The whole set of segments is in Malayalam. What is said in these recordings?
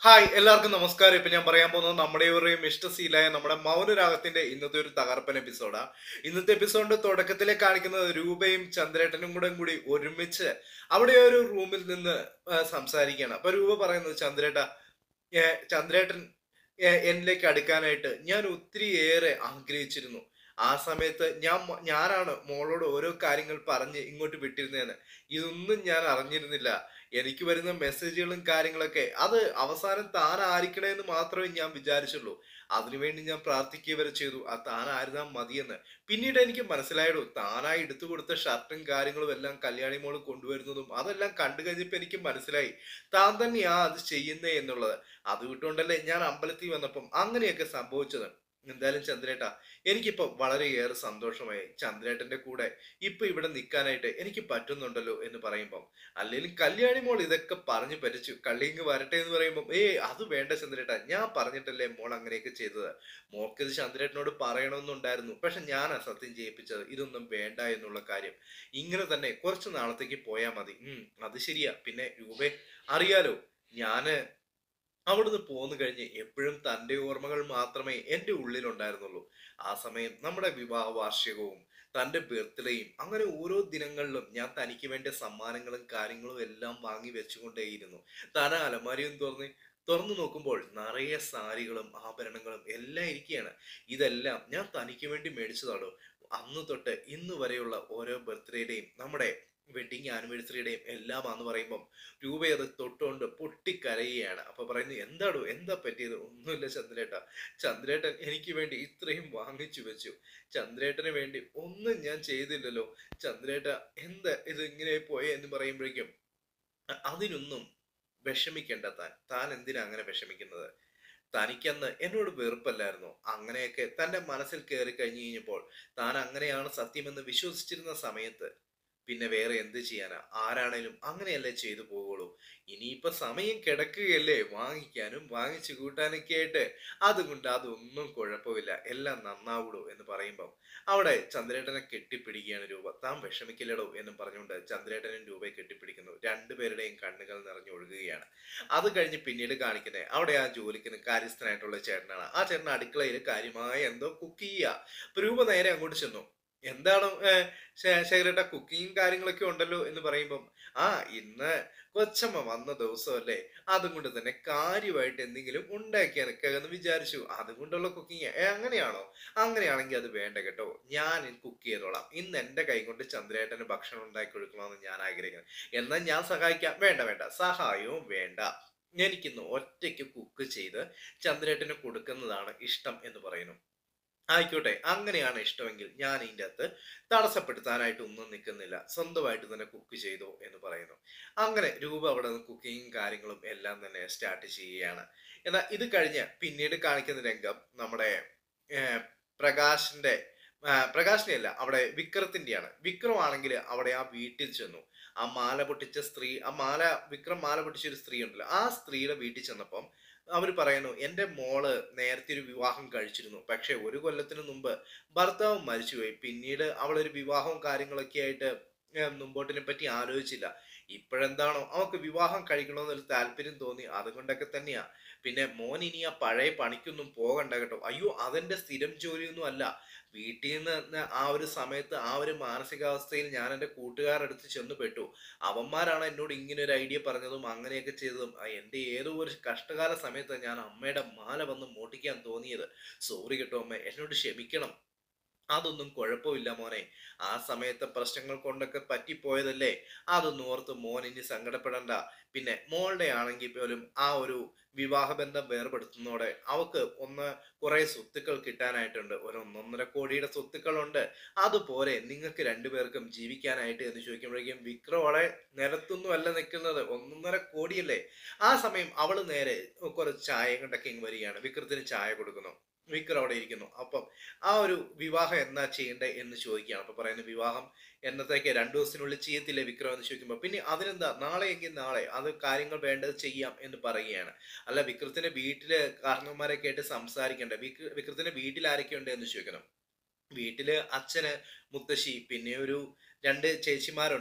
ഹായ് എല്ലാവർക്കും നമസ്കാരം ഇപ്പൊ ഞാൻ പറയാൻ പോകുന്നത് നമ്മുടെ ഇവരുടെയും ഇഷ്ടശീലായ നമ്മുടെ മൗനരാഗത്തിന്റെ ഇന്നത്തെ ഒരു തകർപ്പൻ എപ്പിസോഡാ ഇന്നത്തെ എപ്പിസോഡിന്റെ തുടക്കത്തിലെ കാണിക്കുന്നത് രൂപയും ചന്ദ്രേട്ടനും കൂടെ കൂടി ഒരുമിച്ച് അവിടെ ഒരു റൂമിൽ നിന്ന് ആ, സംസാരിക്കുകയാണ് അപ്പൊ രൂപ പറയുന്നത് ചന്ദ്രേട്ട ഏ, ചന്ദ്രേട്ടൻ ഏ, എന്നിലേക്ക് അടുക്കാനായിട്ട് ഞാൻ ഒത്തിരി ഏറെ ആഗ്രഹിച്ചിരുന്നു ആ സമയത്ത് ഞാൻ മോ- ഞാനാണ് മോളോട് ഓരോ കാര്യങ്ങൾ പറഞ്ഞ് ഇങ്ങോട്ട് വിട്ടിരുന്നതെന്ന് ഇതൊന്നും ഞാൻ അറിഞ്ഞിരുന്നില്ല എനിക്ക് വരുന്ന മെസ്സേജുകളും കാര്യങ്ങളൊക്കെ അത് അവസാനം താൻ ആയിരിക്കണേന്ന് മാത്രമേ ഞാൻ വിചാരിച്ചുള്ളൂ അതിനുവേണ്ടി ഞാൻ പ്രാർത്ഥിക്കുക വരെ ചെയ്തു ആ താൻ ആയിരുന്നാ മതിയെന്ന് പിന്നീട് എനിക്ക് മനസ്സിലായടൂ താനായി എടുത്തു കൊടുത്ത ഷർട്ടും കാര്യങ്ങളും എല്ലാം കല്യാണി മോള് കൊണ്ടുവരുന്നതും അതെല്ലാം കണ്ടു കഴിഞ്ഞപ്പോൾ എനിക്ക് മനസ്സിലായി താൻ തന്നെയാ അത് ചെയ്യുന്നേ എന്നുള്ളത് അത് വിട്ടുകൊണ്ടല്ലേ ഞാൻ അമ്പലത്തിൽ വന്നപ്പം അങ്ങനെയൊക്കെ സംഭവിച്ചത് എന്തായാലും ചന്ദ്രേട്ട എനിക്കിപ്പോ വളരെയേറെ സന്തോഷമായി ചന്ദ്രേട്ടന്റെ കൂടെ ഇപ്പൊ ഇവിടെ നിൽക്കാനായിട്ട് എനിക്ക് പറ്റുന്നുണ്ടല്ലോ എന്ന് പറയുമ്പം അല്ലെങ്കിൽ കല്യാണി മോൾ ഇതൊക്കെ പറഞ്ഞു പറ്റിച്ചു കള്ളിങ് വരട്ടെ എന്ന് പറയുമ്പോൾ ഏ അത് വേണ്ട ചന്ദ്രേട്ട ഞാൻ പറഞ്ഞിട്ടല്ലേ മോൾ അങ്ങനെയൊക്കെ ചെയ്തത് മോൾക്കിത് ചന്ദ്രേട്ടനോട് പറയണമെന്നുണ്ടായിരുന്നു പക്ഷെ ഞാനാ സത്യം ചെയ്യിപ്പിച്ചത് ഇതൊന്നും വേണ്ട എന്നുള്ള കാര്യം ഇങ്ങനെ തന്നെ കുറച്ച് നാളത്തേക്ക് പോയാൽ മതി ഉം അത് ശരിയാ പിന്നെ രൂപേ അറിയാലോ ഞാന് അവിടുന്ന് പോന്നു കഴിഞ്ഞ് എപ്പോഴും തൻ്റെ ഓർമ്മകൾ മാത്രമേ എൻ്റെ ഉള്ളിലുണ്ടായിരുന്നുള്ളൂ ആ സമയം നമ്മുടെ വിവാഹ വാർഷികവും തൻ്റെ ബർത്ത്ഡേയും അങ്ങനെ ഓരോ ദിനങ്ങളിലും ഞാൻ തനിക്ക് വേണ്ട സമ്മാനങ്ങളും കാര്യങ്ങളും എല്ലാം വാങ്ങി വെച്ചുകൊണ്ടേയിരുന്നു താൻ ആ അലമാരിയും തുറന്ന് തുറന്നു നോക്കുമ്പോൾ നിറയെ സാരികളും ആഭരണങ്ങളും എല്ലാം ഇരിക്കുകയാണ് ഇതെല്ലാം ഞാൻ തനിക്ക് വേണ്ടി മേടിച്ചതാണോ അന്ന് തൊട്ട് ഇന്ന് വരെയുള്ള ഓരോ ബർത്ത്ഡേയുടെയും നമ്മുടെ വെഡിങ് ആനിവേഴ്സറിയുടെയും എല്ലാമാന്ന് പറയുമ്പം രൂപ അത് തൊട്ടുകൊണ്ട് പൊട്ടിക്കരയുകയാണ് അപ്പൊ പറയുന്നു എന്താടോ എന്താ പറ്റിയത് ഒന്നുമില്ല ചന്ദ്രേട്ട ചന്ദ്രേട്ടൻ എനിക്ക് വേണ്ടി ഇത്രയും വാങ്ങിച്ചു വെച്ചു ചന്ദ്രേട്ടന് വേണ്ടി ഒന്നും ഞാൻ ചെയ്തില്ലല്ലോ ചന്ദ്രേട്ട എന്താ ഇത് ഇങ്ങനെ പോയെ എന്ന് പറയുമ്പോഴേക്കും അ- അതിനൊന്നും വിഷമിക്കണ്ട താൻ താൻ എന്തിനാ അങ്ങനെ വിഷമിക്കുന്നത് തനിക്കന്ന് എന്നോട് വെറുപ്പല്ലായിരുന്നു അങ്ങനെയൊക്കെ തന്റെ മനസ്സിൽ കയറി കഴിഞ്ഞു കഴിഞ്ഞപ്പോൾ താൻ അങ്ങനെയാണ് സത്യമെന്ന് വിശ്വസിച്ചിരുന്ന സമയത്ത് പിന്നെ വേറെ എന്ത് ചെയ്യാനാ ആരാണേലും അങ്ങനെയല്ലേ ചെയ്തു പോകുള്ളൂ ഇനിയിപ്പൊ സമയം കിടക്കുകയല്ലേ വാങ്ങിക്കാനും വാങ്ങിച്ചു കൂട്ടാനൊക്കെ ആയിട്ട് അതുകൊണ്ട് അതൊന്നും കുഴപ്പമില്ല എല്ലാം നന്നാവുള്ളൂ എന്ന് പറയുമ്പം അവിടെ ചന്ദ്രേട്ടനെ കെട്ടിപ്പിടിക്കുകയാണ് രൂപ താൻ വിഷമിക്കില്ലടോ എന്നും പറഞ്ഞുകൊണ്ട് ചന്ദ്രേട്ടനും രൂപയെ കെട്ടിപ്പിടിക്കുന്നു രണ്ടുപേരുടെയും കണ്ണുകൾ നിറഞ്ഞൊഴുകുകയാണ് അത് കഴിഞ്ഞ് പിന്നീട് കാണിക്കുന്നത് അവിടെ ആ ജോലിക്ക് കാര്യസ്ഥനായിട്ടുള്ള ചേട്ടനാണ് ആ ചേട്ടൻ അടുക്കളയിൽ കാര്യമായ എന്തോ കുക്ക് ചെയ്യുക അപ്പൊ രൂപ നേരെ അങ്ങോട്ട് ചെന്നു എന്താണ് ശേഖരേട്ട കുക്കിങ്ങും കാര്യങ്ങളൊക്കെ ഉണ്ടല്ലോ എന്ന് പറയുമ്പം ആ ഇന്ന് കൊച്ചമ്മ വന്ന ദിവസമല്ലേ അതും കൊണ്ട് തന്നെ കാര്യമായിട്ട് എന്തെങ്കിലും ഉണ്ടാക്കിയാനൊക്കെ എന്ന് വിചാരിച്ചു അതുകൊണ്ടുള്ള കുക്കിങ് ഏ അങ്ങനെയാണോ അങ്ങനെയാണെങ്കിൽ അത് വേണ്ട കേട്ടോ ഞാൻ കുക്ക് ചെയ്തോളാം ഇന്ന് എന്റെ കൈ കൊണ്ട് ചന്ദ്രേട്ടന് ഭക്ഷണം ഉണ്ടാക്കി കൊടുക്കണമെന്ന് ഞാൻ ആഗ്രഹിക്കുന്നു എന്നാൽ ഞാൻ സഹായിക്കാം വേണ്ട വേണ്ട സഹായവും വേണ്ട എനിക്കിന്ന് ഒറ്റയ്ക്ക് കുക്ക് ചെയ്ത് ചന്ദ്രേട്ടന് കൊടുക്കുന്നതാണ് ഇഷ്ടം എന്ന് പറയുന്നു ആയിക്കോട്ടെ അങ്ങനെയാണ് ഇഷ്ടമെങ്കിൽ ഞാൻ ഇതിൻ്റെ അകത്ത് തടസ്സപ്പെടുത്താനായിട്ട് ഒന്നും നിൽക്കുന്നില്ല സ്വന്തമായിട്ട് തന്നെ കുക്ക് ചെയ്തോ എന്ന് പറയുന്നു അങ്ങനെ രൂപ അവിടെ നിന്ന് കുക്കിങ്ങും കാര്യങ്ങളും എല്ലാം തന്നെ സ്റ്റാർട്ട് ചെയ്യുകയാണ് എന്നാൽ ഇത് കഴിഞ്ഞ് പിന്നീട് കാണിക്കുന്ന രംഗം നമ്മുടെ ഏർ, പ്രകാശിന്റെ ആ, പ്രകാശിന്റെ അല്ല അവിടെ വിക്രത്തിന്റെയാണ് വിക്രം ആണെങ്കിൽ അവിടെ ആ വീട്ടിൽ ചെന്നു ആ മാല പൊട്ടിച്ച സ്ത്രീ ആ മാല വിക്രം മാല പൊട്ടിച്ച ഒരു സ്ത്രീ ഉണ്ടല്ലോ ആ സ്ത്രീയുടെ വീട്ടിൽ ചെന്നപ്പം അവർ പറയുന്നു എൻ്റെ മോള് നേരത്തെ ഒരു വിവാഹം കഴിച്ചിരുന്നു പക്ഷെ ഒരു കൊല്ലത്തിന് മുമ്പ് ഭർത്താവ് മരിച്ചുപോയി പിന്നീട് അവളൊരു വിവാഹവും കാര്യങ്ങളൊക്കെ ആയിട്ട് ഏർ മുമ്പോട്ടിനെ പറ്റി ആലോചിച്ചില്ല ഇപ്പോഴെന്താണോ അവൾക്ക് വിവാഹം കഴിക്കണമെന്നൊരു താല്പര്യം തോന്നി അതുകൊണ്ടൊക്കെ തന്നെയാ പിന്നെ മോൻ ഇനി ആ പഴയ പണിക്കൊന്നും പോകണ്ട കേട്ടോ അയ്യോ അതെന്റെ സ്ഥിരം ജോലിയൊന്നും അല്ല വീട്ടിൽ നിന്ന് ആ ഒരു സമയത്ത് ആ ഒരു മാനസികാവസ്ഥയിൽ ഞാൻ എൻ്റെ കൂട്ടുകാരടുത്ത് ചെന്ന് പെട്ടു അവന്മാരാണ് എന്നോട് ഇങ്ങനെ ഒരു ഐഡിയ പറഞ്ഞതും അങ്ങനെയൊക്കെ ചെയ്തതും ആ എൻ്റെ ഏതോ ഒരു കഷ്ടകാല സമയത്ത് ഞാൻ അമ്മയുടെ മാല വന്ന് മോട്ടിക്കാൻ തോന്നിയത് സോറി കേട്ടോ അമ്മ എന്നോട് ക്ഷമിക്കണം അതൊന്നും കുഴപ്പമില്ല മോനെ ആ സമയത്തെ പ്രശ്നങ്ങൾ കൊണ്ടൊക്കെ പറ്റിപ്പോയതല്ലേ അതൊന്നും ഓർത്ത് മോൻ ഇനി സങ്കടപ്പെടണ്ട പിന്നെ മോളുടെ ആണെങ്കിൽ പോലും ആ ഒരു വിവാഹബന്ധം വേർപെടുത്തുന്നതോടെ അവക്ക് ഒന്ന് കുറെ സ്വത്തുക്കൾ കിട്ടാനായിട്ടുണ്ട് ഒരു ഒന്നൊന്നര കോടിയുടെ സ്വത്തുക്കളുണ്ട് അതുപോലെ നിങ്ങൾക്ക് രണ്ടുപേർക്കും ജീവിക്കാനായിട്ട് എന്ന് ചോദിക്കുമ്പോഴേക്കും വിക്രം അവിടെ നിലത്തൊന്നും അല്ല നിൽക്കുന്നത് ഒന്നൊന്നര കോടിയല്ലേ ആ സമയം അവള് നേരെ കുറച്ച് ചായ കൊണ്ടൊക്കെ ഇങ്ങ് വരികയാണ് വിക്രത്തിന് ചായ കൊടുക്കുന്നു വിക്രം അവിടെ ഇരിക്കുന്നു അപ്പം ആ ഒരു വിവാഹം എന്നാ ചെയ്യണ്ടേ എന്ന് ചോദിക്കുകയാണ് അപ്പൊ പറയുന്നത് വിവാഹം എന്നത്തേക്ക് രണ്ടു ദിവസത്തിനുള്ളിൽ ചെയ്യത്തില്ലേ വിക്രം എന്ന് ചോദിക്കുമ്പോൾ പിന്നെ അതിനെന്താ നാളെ എങ്കിൽ നാളെ അത് കാര്യങ്ങൾ വേണ്ടത് ചെയ്യാം എന്ന് പറയുകയാണ് അല്ല വിക്രത്തിന്റെ വീട്ടില് കാരണവന്മാരൊക്കെ ആയിട്ട് സംസാരിക്കണ്ടേ വിക്ര വിക്രത്തിന്റെ വീട്ടിൽ ആരൊക്കെ ഉണ്ട് എന്ന് ചോദിക്കണം വീട്ടില് അച്ഛന് മുത്തശ്ശി പിന്നെ ഒരു രണ്ട് ചേച്ചിമാരുണ്ട്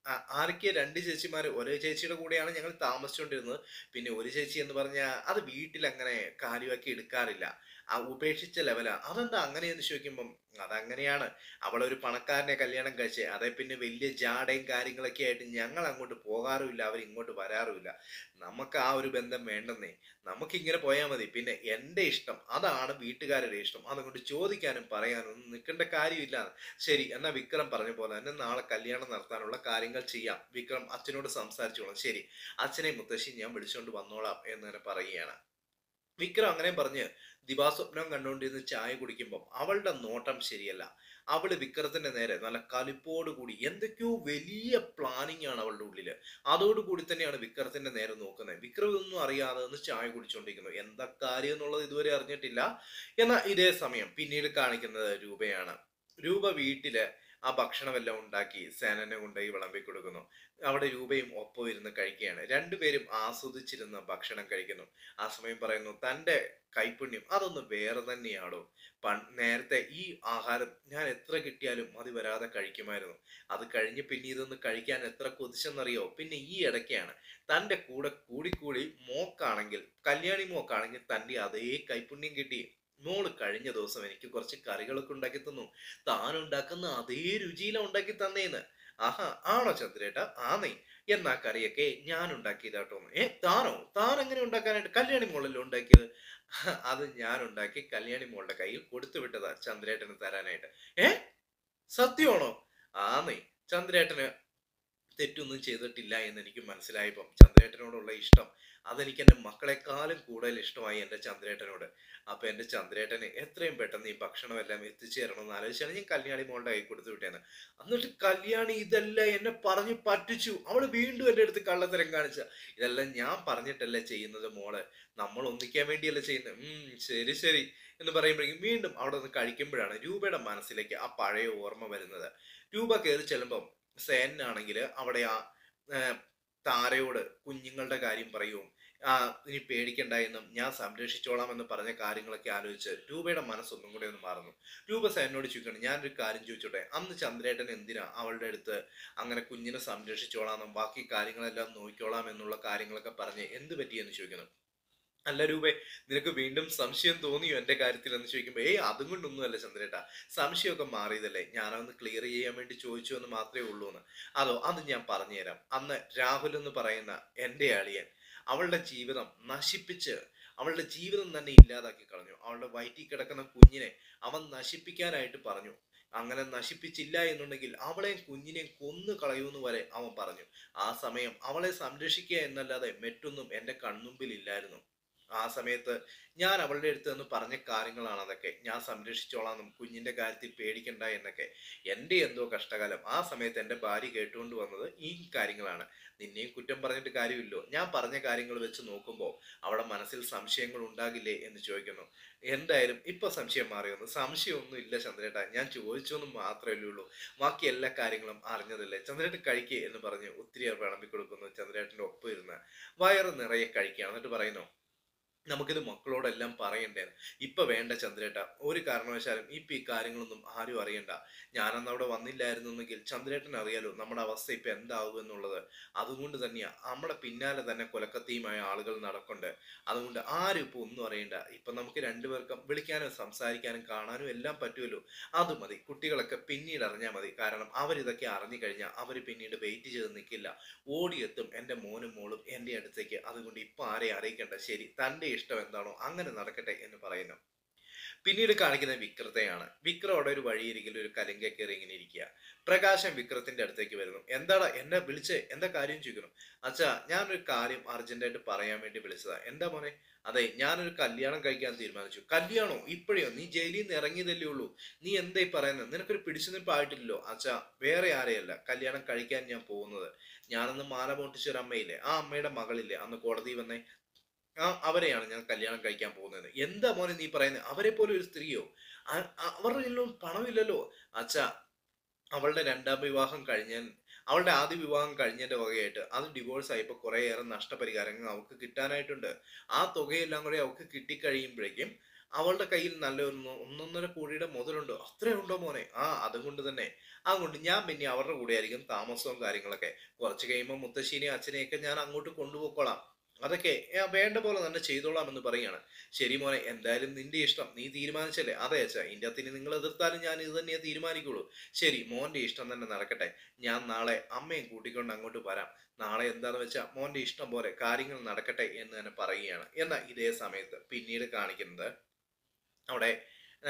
ആ- ആരൊക്കെ രണ്ട് ചേച്ചിമാർ ഒരേ ചേച്ചിയുടെ കൂടെയാണ് ഞങ്ങൾ താമസിച്ചുകൊണ്ടിരുന്നത് പിന്നെ ഒരു ചേച്ചി എന്ന് പറഞ്ഞാൽ അത് വീട്ടിൽ അങ്ങനെ കാര്യമാക്കി എടുക്കാറില്ല ആ ഉപേക്ഷിച്ച ലെവലാ അതെന്താ അങ്ങനെയെന്ന് ചോദിക്കുമ്പം അതങ്ങനെയാണ് അവളൊരു പണക്കാരനെ കല്യാണം കഴിച്ചേ അതേ പിന്നെ വലിയ ജാടയും കാര്യങ്ങളൊക്കെ ആയിട്ട് ഞങ്ങൾ അങ്ങോട്ട് പോകാറുമില്ല അവർ ഇങ്ങോട്ട് വരാറുമില്ല നമുക്ക് ആ ഒരു ബന്ധം വേണ്ടെന്നേ നമുക്ക് ഇങ്ങനെ പോയാൽ മതി പിന്നെ എൻ്റെ ഇഷ്ടം അതാണ് വീട്ടുകാരുടെ ഇഷ്ടം അതുകൊണ്ട് ചോദിക്കാനും പറയാനും ഒന്നും നിൽക്കേണ്ട കാര്യമില്ല ശരി എന്നാ വിക്രം പറഞ്ഞ പോലെ തന്നെ നാളെ കല്യാണം നടത്താനുള്ള കാര്യങ്ങൾ ചെയ്യാം വിക്രം അച്ഛനോട് സംസാരിച്ചോളാം ശരി അച്ഛനെ മുത്തശ്ശി ഞാൻ വിളിച്ചുകൊണ്ട് വന്നോളാം എന്ന് തന്നെ പറയുകയാണ് വിക്രം അങ്ങനെ പറഞ്ഞ് ദിവാസ്വപ്നം കണ്ടുകൊണ്ടിരുന്ന് ചായ കുടിക്കുമ്പം അവളുടെ നോട്ടം ശരിയല്ല അവള് വിക്രത്തിന്റെ നേരെ നല്ല കലിപ്പോട് കൂടി എന്തൊക്കെയോ വലിയ പ്ലാനിങ് ആണ് അവളുടെ ഉള്ളില് അതോടുകൂടി തന്നെയാണ് വിക്രത്തിന്റെ നേരെ നോക്കുന്നത് വിക്രം ഇതൊന്നും അറിയാതെ ഒന്ന് ചായ കുടിച്ചുകൊണ്ടിരിക്കുന്നു എന്താ കാര്യം എന്നുള്ളത് ഇതുവരെ അറിഞ്ഞിട്ടില്ല എന്നാൽ ഇതേ സമയം പിന്നീട് കാണിക്കുന്നത് രൂപയാണ് രൂപ വീട്ടില് ആ ഭക്ഷണമെല്ലാം ഉണ്ടാക്കി സേനനെ കൊണ്ടുപോയി വിളമ്പി കൊടുക്കുന്നു അവിടെ രൂപയും ഒപ്പം ഇരുന്ന് കഴിക്കുകയാണ് രണ്ടുപേരും ആസ്വദിച്ചിരുന്ന് ഭക്ഷണം കഴിക്കുന്നു ആ സമയം പറയുന്നു തൻ്റെ കൈപുണ്യം അതൊന്ന് വേറെ തന്നെയാണോ പൺ നേരത്തെ ഈ ആഹാരം ഞാൻ എത്ര കിട്ടിയാലും മതി വരാതെ കഴിക്കുമായിരുന്നു അത് കഴിഞ്ഞ് പിന്നെ ഇതൊന്ന് കഴിക്കാൻ എത്ര കൊതിച്ചെന്നറിയോ പിന്നെ ഈ ഇടയ്ക്കാണ് തൻ്റെ കൂടെ കൂടിക്കൂടി മോക്കാണെങ്കിൽ കല്യാണി മോക്കാണെങ്കിൽ തൻ്റെ അതേ കൈപുണ്യം കിട്ടി മോള് കഴിഞ്ഞ ദിവസം എനിക്ക് കുറച്ച് കറികളൊക്കെ ഉണ്ടാക്കി തന്നു താൻ ഉണ്ടാക്കുന്ന അതേ രുചിയിലാണ് ഉണ്ടാക്കി തന്നേന്ന് ആഹാ ആണോ ചന്ദ്രേട്ട ആന്നേ എന്നാ കറിയൊക്കെ ഞാൻ ഉണ്ടാക്കിയതാട്ടോ ഏ താനോ താൻ എങ്ങനെ ഉണ്ടാക്കാനായിട്ട് കല്യാണി മോളല്ലോ ഉണ്ടാക്കിയത് അത് ഞാൻ ഉണ്ടാക്കി കല്യാണി മോളുടെ കയ്യിൽ കൊടുത്തു വിട്ടതാ ചന്ദ്രേട്ടന് തരാനായിട്ട് ഏ സത്യമാണോ ആന്നേ ചന്ദ്രേട്ടന് തെറ്റൊന്നും ചെയ്തിട്ടില്ല എന്ന് എനിക്ക് മനസ്സിലായപ്പം ചന്ദ്രേട്ടനോടുള്ള ഇഷ്ടം അതെനിക്ക് എൻ്റെ മക്കളെക്കാളും കൂടുതൽ ഇഷ്ടമായി എൻ്റെ ചന്ദ്രേട്ടനോട് അപ്പൊ എൻ്റെ ചന്ദ്രേട്ടന് എത്രയും പെട്ടെന്ന് ഈ ഭക്ഷണമെല്ലാം എത്തിച്ചു തരണമെന്ന് ആലോചിച്ചാണ് ഞാൻ കല്യാണി മോളുടെ കൈ കൊടുത്തു വിട്ടേന്ന് എന്നിട്ട് കല്യാണി ഇതെല്ലാം എന്നെ പറഞ്ഞു പറ്റിച്ചു അവള് വീണ്ടും എൻ്റെ അടുത്ത് കള്ളത്തരം കാണിച്ച ഇതെല്ലാം ഞാൻ പറഞ്ഞിട്ടല്ലേ ചെയ്യുന്നത് മോള് നമ്മൾ ഒന്നിക്കാൻ വേണ്ടിയല്ലേ ചെയ്യുന്നത് ഉം ശരി ശരി എന്ന് പറയുമ്പോഴേക്കും വീണ്ടും അവിടെ നിന്ന് കഴിക്കുമ്പോഴാണ് രൂപയുടെ മനസ്സിലേക്ക് ആ പഴയ ഓർമ്മ വരുന്നത് രൂപ കയറി ചെല്ലുമ്പം സേനാണെങ്കിൽ അവിടെ ആ ആ, താരയോട് കുഞ്ഞുങ്ങളുടെ കാര്യം പറയും ആ ഇനി പേടിക്കണ്ട എന്നും ഞാൻ സംരക്ഷിച്ചോളാം എന്ന് പറഞ്ഞ കാര്യങ്ങളൊക്കെ ആലോചിച്ച് രൂപയുടെ മനസ്സൊന്നും കൂടെ ഒന്ന് മാറുന്നു രൂപ സേനോട് ചോദിക്കണം ഞാനൊരു കാര്യം ചോദിച്ചോട്ടെ അന്ന് ചന്ദ്രേട്ടൻ എന്തിനാ അവളുടെ അടുത്ത് അങ്ങനെ കുഞ്ഞിനെ സംരക്ഷിച്ചോളാമെന്നും ബാക്കി കാര്യങ്ങളെല്ലാം നോക്കിക്കോളാം എന്നുള്ള കാര്യങ്ങളൊക്കെ പറഞ്ഞ് എന്ത് പറ്റിയെന്ന് ചോദിക്കുന്നു അല്ല രൂപേ നിനക്ക് വീണ്ടും സംശയം തോന്നിയോ എന്റെ കാര്യത്തിൽ എന്ന് ചോദിക്കുമ്പോൾ ഏയ് അതും കൊണ്ടൊന്നുമല്ല ചന്ദ്രേട്ടാ സംശയമൊക്കെ മാറിയതല്ലേ ഞാനൊന്ന് ക്ലിയർ ചെയ്യാൻ വേണ്ടി ചോദിച്ചു എന്ന് മാത്രമേ ഉള്ളൂ എന്ന് അതോ അത് ഞാൻ പറഞ്ഞുതരാം അന്ന് രാഹുൽ എന്ന് പറയുന്ന എൻ്റെ അളിയൻ അവളുടെ ജീവിതം നശിപ്പിച്ച് അവളുടെ ജീവിതം തന്നെ ഇല്ലാതാക്കി കളഞ്ഞു അവളുടെ വയറ്റിൽ കിടക്കുന്ന കുഞ്ഞിനെ അവൻ നശിപ്പിക്കാനായിട്ട് പറഞ്ഞു അങ്ങനെ നശിപ്പിച്ചില്ല എന്നുണ്ടെങ്കിൽ അവളെയും കുഞ്ഞിനെയും കൊന്നു കളയൂന്ന് വരെ അവൻ പറഞ്ഞു ആ സമയം അവളെ സംരക്ഷിക്കുക എന്നല്ലാതെ മറ്റൊന്നും എൻ്റെ കൺമുമ്പിൽ ഇല്ലായിരുന്നു ആ സമയത്ത് ഞാൻ അവളുടെ അടുത്ത് നിന്ന് പറഞ്ഞ കാര്യങ്ങളാണ് അതൊക്കെ ഞാൻ സംരക്ഷിച്ചോളാന്നും കുഞ്ഞിന്റെ കാര്യത്തിൽ പേടിക്കണ്ട എന്നൊക്കെ എൻ്റെ എന്തോ കഷ്ടകാലം ആ സമയത്ത് എൻ്റെ ഭാര്യ കേട്ടുകൊണ്ട് വന്നത് ഈ കാര്യങ്ങളാണ് നിന്നെയും കുറ്റം പറഞ്ഞിട്ട് കാര്യമില്ലോ ഞാൻ പറഞ്ഞ കാര്യങ്ങൾ വെച്ച് നോക്കുമ്പോൾ അവളുടെ മനസ്സിൽ സംശയങ്ങൾ ഉണ്ടാകില്ലേ എന്ന് ചോദിക്കുന്നു എന്തായാലും ഇപ്പൊ സംശയം മാറിയൊന്നു സംശയമൊന്നും ഇല്ല ചന്ദ്രേട്ട ഞാൻ ചോദിച്ചൊന്നും മാത്രമല്ലേ ഉള്ളൂ ബാക്കി എല്ലാ കാര്യങ്ങളും അറിഞ്ഞതല്ലേ ചന്ദ്രേട്ടൻ കഴിക്കേ എന്ന് പറഞ്ഞ് ഒത്തിരി വിളമ്പി കൊടുക്കുന്നു ചന്ദ്രേട്ടൻ്റെ ഒപ്പം ഇരുന്ന് വയറ് നിറയെ കഴിക്കുക എന്നിട്ട് പറയുന്നു നമുക്കിത് മക്കളോടെല്ലാം പറയണ്ടേ ഇപ്പൊ വേണ്ട ചന്ദ്രേട്ട ഒരു കാരണവശാലും ഇപ്പൊ ഈ കാര്യങ്ങളൊന്നും ആരും അറിയണ്ട ഞാനന്ന് അവിടെ വന്നില്ലായിരുന്നെങ്കിൽ ചന്ദ്രേട്ടൻ അറിയാലോ നമ്മുടെ അവസ്ഥ ഇപ്പൊ എന്താവും എന്നുള്ളത് അതുകൊണ്ട് തന്നെയാ നമ്മുടെ പിന്നാലെ തന്നെ കൊലക്കത്തിയുമായ ആളുകൾ നടക്കുന്നുണ്ട് അതുകൊണ്ട് ആരും ഇപ്പൊ ഒന്നും അറിയണ്ട ഇപ്പൊ നമുക്ക് രണ്ടുപേർക്കും വിളിക്കാനും സംസാരിക്കാനും കാണാനും എല്ലാം പറ്റുമല്ലോ അത് മതി കുട്ടികളൊക്കെ പിന്നീട് അറിഞ്ഞാൽ മതി കാരണം അവരിതൊക്കെ അറിഞ്ഞു കഴിഞ്ഞാൽ അവർ പിന്നീട് വെയിറ്റ് ചെയ്ത് നിൽക്കില്ല ഓടിയെത്തും എൻ്റെ മോനും മോളും എൻ്റെ അടുത്തേക്ക് അതുകൊണ്ട് ഇപ്പൊ ആരെയും അറിയിക്കണ്ട ശരി തൻ്റെ ഇഷ്ടം എന്താണോ അങ്ങനെ നടക്കട്ടെ എന്ന് പറയുന്നു പിന്നീട് കാണിക്കുന്ന വിക്രത്തെയാണ് വിക്രം അവിടെ ഒരു വഴിയിരിക്കൽ ഒരു കലിങ്ക കയറി ഇങ്ങനെ ഇരിക്കുക പ്രകാശം വിക്രത്തിന്റെ അടുത്തേക്ക് വരുന്നു എന്താടാ എന്നെ വിളിച്ചേ എന്താ കാര്യം ചോദിക്കണം അച്ഛാ ഞാനൊരു കാര്യം അർജന്റായിട്ട് പറയാൻ വേണ്ടി വിളിച്ചതാ എന്താ മോനെ അതെ ഞാനൊരു കല്യാണം കഴിക്കാൻ തീരുമാനിച്ചു കല്യാണോ ഇപ്പോഴോ നീ ജയിലിൽ നിന്ന് ഇറങ്ങിയതല്ലേ ഉള്ളൂ നീ എന്തായി പറയുന്നത് നിനക്കൊരു പിടിച്ചു നിൽപ്പായിട്ടില്ലല്ലോ അച്ഛാ വേറെ ആരെയല്ല കല്യാണം കഴിക്കാൻ ഞാൻ പോകുന്നത് ഞാനന്ന് മാല പൊട്ടിച്ച ഒരു അമ്മയില്ലേ ആ അമ്മയുടെ മകളില്ലേ അന്ന് കോടതി വന്നേ ആ അവരെയാണ് ഞാൻ കല്യാണം കഴിക്കാൻ പോകുന്നത് എന്താ മോനെ നീ പറയുന്നത് അവരെ പോലെ ഒരു സ്ത്രീയോ ആ- ആ- അവരുടെ കയ്യിലൊന്നും പണമില്ലല്ലോ അച്ഛാ അവളുടെ രണ്ടാം വിവാഹം കഴിഞ്ഞാൽ അവളുടെ ആദ്യ വിവാഹം കഴിഞ്ഞതിന്റെ വകയായിട്ട് അത് ഡിവോഴ്സ് ആയപ്പോൾ കുറേയേറെ നഷ്ടപരിഹാരങ്ങൾ അവൾക്ക് കിട്ടാനായിട്ടുണ്ട് ആ തുകയെല്ലാം കൂടി അവൾക്ക് കിട്ടിക്കഴിയുമ്പോഴേക്കും അവളുടെ കയ്യിൽ നല്ല ഒരു നൊ- ഒന്നൊന്നര കോടിയുടെ മുതലുണ്ടോ അത്രയുണ്ടോ മോനെ ആ അതുകൊണ്ട് തന്നെ അതുകൊണ്ട് ഞാൻ പിന്നെ അവരുടെ കൂടെ ആയിരിക്കും താമസവും കാര്യങ്ങളൊക്കെ കുറച്ച് കഴിയുമ്പോൾ മുത്തശ്ശീനെയും അച്ഛനെയൊക്കെ ഞാൻ അങ്ങോട്ട് കൊണ്ടുപോയിക്കോളാം അതൊക്കെ ഏ, വേണ്ട പോലെ തന്നെ ചെയ്തോളാം എന്ന് പറയാണ് ശരി മോനെ എന്തായാലും നിന്റെ ഇഷ്ടം നീ തീരുമാനിച്ചല്ലേ അതെ അച്ഛാ ഇതിൻ്റെ അകത്തിന് നിങ്ങൾ എതിർത്താലും ഞാൻ ഇത് തന്നെയേ തീരുമാനിക്കുള്ളൂ ശരി മോന്റെ ഇഷ്ടം തന്നെ നടക്കട്ടെ ഞാൻ നാളെ അമ്മയും കൂട്ടിക്കൊണ്ട് അങ്ങോട്ട് വരാം നാളെ എന്താണെന്ന് വെച്ചാൽ മോന്റെ ഇഷ്ടം പോലെ കാര്യങ്ങൾ നടക്കട്ടെ എന്ന് തന്നെ പറയുകയാണ് എന്നാൽ ഇതേ സമയത്ത് പിന്നീട് കാണിക്കുന്നത് അവിടെ ആ,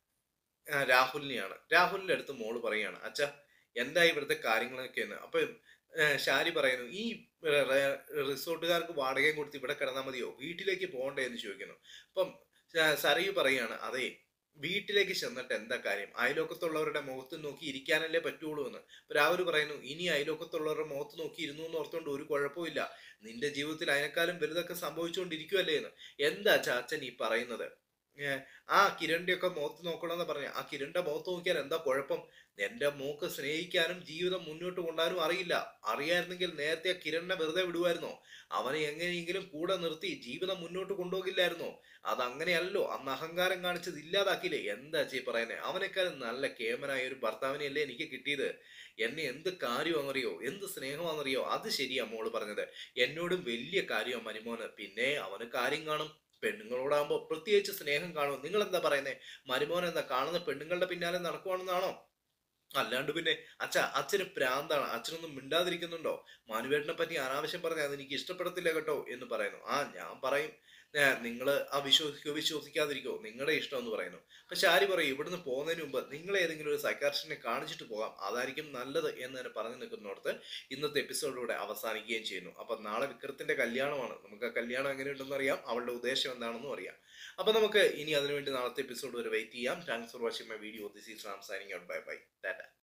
ആ, രാഹുലിനെയാണ് രാഹുലിന്റെ അടുത്ത് മോള് പറയാണ് അച്ഛ എന്താ ഇവിടുത്തെ കാര്യങ്ങളൊക്കെ എന്ന് അപ്പൊ ആ, ഷാരി പറയുന്നു ഈ റെ- റെ- റിസോർട്ടുകാർക്ക് വാടകയും കൊടുത്ത് ഇവിടെ കിടന്നാൽ മതിയോ വീട്ടിലേക്ക് പോകണ്ടേ എന്ന് ചോദിക്കുന്നു അപ്പം ആ, സരയു പറയാണ് അതെ വീട്ടിലേക്ക് ചെന്നിട്ട് എന്താ കാര്യം അയലോക്കത്തുള്ളവരുടെ മുഖത്ത് നോക്കി ഇരിക്കാനല്ലേ പറ്റുള്ളൂ എന്ന് അപ്പൊ രാഹുൽ പറയുന്നു ഇനി അയലോക്കത്തുള്ളവരുടെ മുഖത്ത് നോക്കി ഇരുന്നു എന്ന് ഓർത്തുകൊണ്ട് ഒരു കുഴപ്പമില്ല നിന്റെ ജീവിതത്തിൽ അതിനേക്കാളും വലുതൊക്കെ സംഭവിച്ചുകൊണ്ടിരിക്കുവല്ലേ എന്ന് എന്താ ചാച്ചൻ ഈ പറയുന്നത് ഏ, ആ കിരണിന്റെ ഒക്കെ മുഖത്ത് നോക്കണമെന്ന് പറഞ്ഞ ആ കിരണിന്റെ മുഖത്ത് നോക്കിയാൽ എന്താ കുഴപ്പം എന്റെ മോക്ക് സ്നേഹിക്കാനും ജീവിതം മുന്നോട്ട് കൊണ്ടുപോകാനും അറിയില്ല അറിയായിരുന്നെങ്കിൽ നേരത്തെ ആ കിരണിനെ വെറുതെ വിടുമായിരുന്നോ അവനെ എങ്ങനെയെങ്കിലും കൂടെ നിർത്തി ജീവിതം മുന്നോട്ട് കൊണ്ടുപോകില്ലായിരുന്നോ അതങ്ങനെയല്ലോ അന്ന് അഹങ്കാരം കാണിച്ചത് ഇല്ലാതാക്കിയില്ലേ എന്താ ചീ പറയുന്നത് അവനേക്കാളും നല്ല കേമനായ ഒരു ഭർത്താവിനെയല്ലേ എനിക്ക് കിട്ടിയത് എന്നെ എന്ത് കാര്യമാണെന്നറിയോ എന്ത് സ്നേഹമാണെന്നറിയോ അത് ശരിയാ മോള് പറഞ്ഞത് എന്നോടും വലിയ കാര്യമാണ് മരുമോന് പിന്നെ അവന് കാര്യം കാണും പെണ്ണുങ്ങളോടാകുമ്പോൾ പ്രത്യേകിച്ച് സ്നേഹം കാണും നിങ്ങൾ എന്താ പറയുന്നത് മരുമോൻ എന്താ കാണുന്ന പെണ്ണുങ്ങളുടെ പിന്നാലെ നടക്കുവാണെന്നാണോ അല്ലാണ്ട് പിന്നെ അച്ഛ അച്ഛന് പ്രാന്താണ് അച്ഛനൊന്നും മിണ്ടാതിരിക്കുന്നുണ്ടോ മാനുവേട്ടനെ പറ്റി അനാവശ്യം പറഞ്ഞാൽ അത് എനിക്ക് ഇഷ്ടപ്പെടത്തില്ല കേട്ടോ എന്ന് പറയുന്നു ആ ഞാൻ പറയും നിങ്ങൾ ആ വിശ്വസിക്കോ വിശ്വസിക്കാതിരിക്കോ നിങ്ങളുടെ ഇഷ്ടം എന്ന് പറയുന്നു പക്ഷെ ആര് പറയും ഇവിടുന്ന് പോകുന്നതിന് മുമ്പ് നിങ്ങൾ ഏതെങ്കിലും ഒരു സൈക്കാട്രിസ്റ്റിനെ കാണിച്ചിട്ട് പോകാം അതായിരിക്കും നല്ലത് എന്ന് തന്നെ പറഞ്ഞു നിൽക്കുന്നിടത്ത് ഇന്നത്തെ എപ്പിസോഡിലൂടെ അവസാനിക്കുകയും ചെയ്യുന്നു അപ്പൊ നാളെ വിക്രത്തിന്റെ കല്യാണമാണ് നമുക്ക് ആ കല്യാണം എങ്ങനെയുണ്ടെന്ന് അറിയാം അവളുടെ ഉദ്ദേശം എന്താണെന്നും അറിയാം അപ്പൊ നമുക്ക് ഇനി അതിനുവേണ്ടി നാളത്തെ എപ്പിസോഡ് വരെ വെയിറ്റ് ചെയ്യാം thanks for watching my video this is Ram signing out bye bye Tata